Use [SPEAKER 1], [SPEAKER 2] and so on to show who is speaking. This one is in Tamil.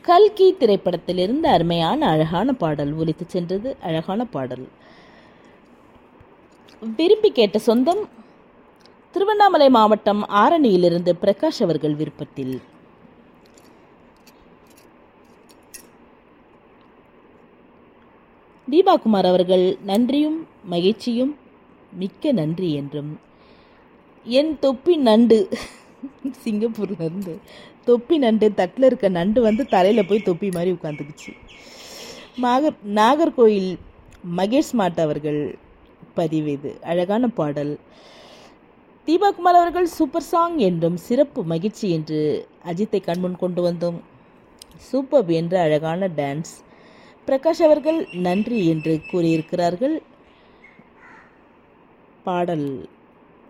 [SPEAKER 1] கல்கி திரைப்படத்திலிருந்து அருமையான அழகான பாடல் ஒலித்து சென்றது அழகான பாடல் விரும்பி கேட்ட சொந்தம் திருவண்ணாமலை மாவட்டம் ஆரணியிலிருந்து பிரகாஷ் அவர்கள் விருப்பத்தில் தீபாகுமார் அவர்கள் நன்றியும் மகிழ்ச்சியும் மிக்க நன்றி என்றும் என் தொப்பி நண்டு சிங்கப்பூர்ல இருந்து தொப்பி நண்டு தட்டில் இருக்க நண்டு வந்து தலையில் போய் தொப்பி மாதிரி உட்காந்துக்குச்சு நாகர் நாகர்கோயில் மகேஷ் மாட் அவர்கள் பதிவு இது அழகான பாடல் தீபாகுமார் அவர்கள் சூப்பர் சாங் என்றும் சிறப்பு மகிழ்ச்சி என்று அஜித்தை கண்முன் கொண்டு வந்தோம் சூப்பர் என்ற அழகான டான்ஸ் பிரகாஷ் அவர்கள் நன்றி என்று கூறியிருக்கிறார்கள் பாடல்